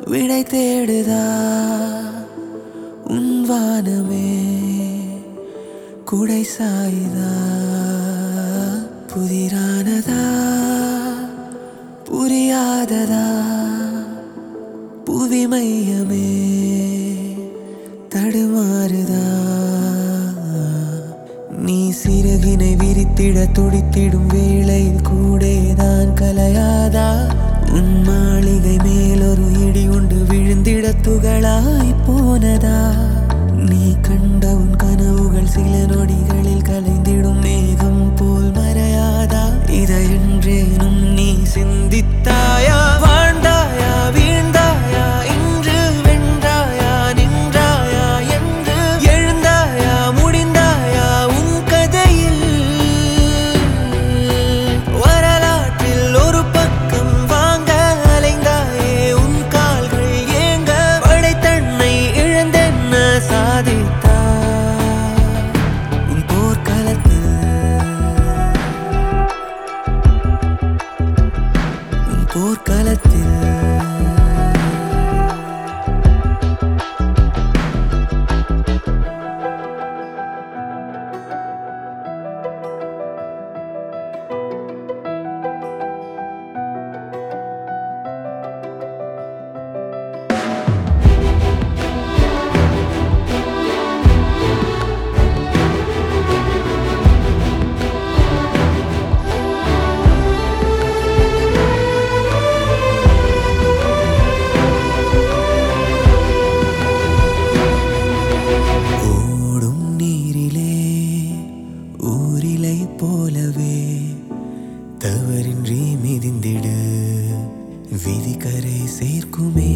விடை தேடுதா உன் வானமே குடை சாயுதா புதிரானதா புரியாததா புவி மையமே தடுமாறுதா நீ சிறகினை விரித்திட துடித்திடும் வேளையில் கூடேதான் கலையாதா உன் மாளிகை மேலொரு இடி உண்டு விழுந்திட துகளாய் போனதா நீ கண்ட உன் கனவுகள் சில நொடிகளில் கலைந்திடும் மேகம் போல் மறையாதா இதையென்றேனும் நீ சிந்தித்தாயா வாழ்ந்தாயா வீழ்ந்தாயா இன்று வென்றாயா நின்றாயா என்று எழுந்தாயா முடிந்தாயா உன் கதையில் வரலாற்றில் ஒரு பக்கம் வாங்க அலைந்தாயே உன் கால்கள் ஏங்க படைத்தன்னை இழந்தென்ன சாதித்தா உன் போர்க்களத்தில் உன் போர்க்களத்தில் ஓடும் நீரிலே ஊரிலை போலவே தவறின்றி மிதிந்திடு விதிக்கரை சேர்க்குமே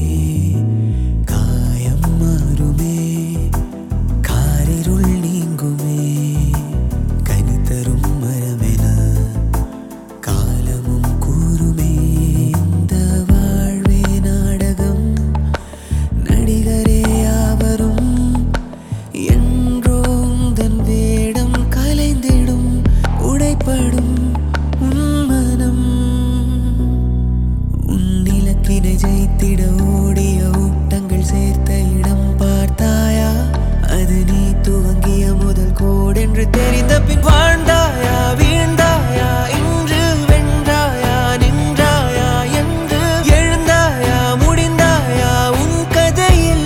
காயம் மாறுமே காரிருள் நீங்குமே கனித்தரும் மரமென காலமும் கூறுமே இந்த வாழ்வே நாடகம் நடிகரே யாவரும் என்றோம் தன் வேடம் கலைந்திடும் உடைப்படும் உன் மனம் உன் இலக்கினை ஜெயித்திட ஓடிய ஊட்டங்கள் சேர்த்த இடம் பார்த்தாயா அது நீ துவங்கிய முதல் கோடென்று தெரிந்த பின் வாழ்ந்தாயா வீழ்ந்தாயா இன்று வென்றாயா நின்றாயா என்று எழுந்தாயா முடிந்தாயா உன் கதையில்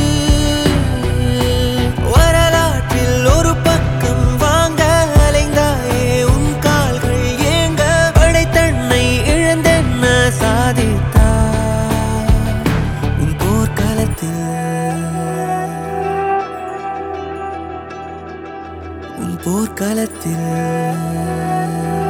வரலாற்றில் ஒரு பக்கம் வாங்க அலைந்தாயே உன் கால்கள் ஏங்க படைத்தன்னை இழந்தென்ன சாதித்தா உன் போர்க்களத்தில் உன் போர்க்களத்தில்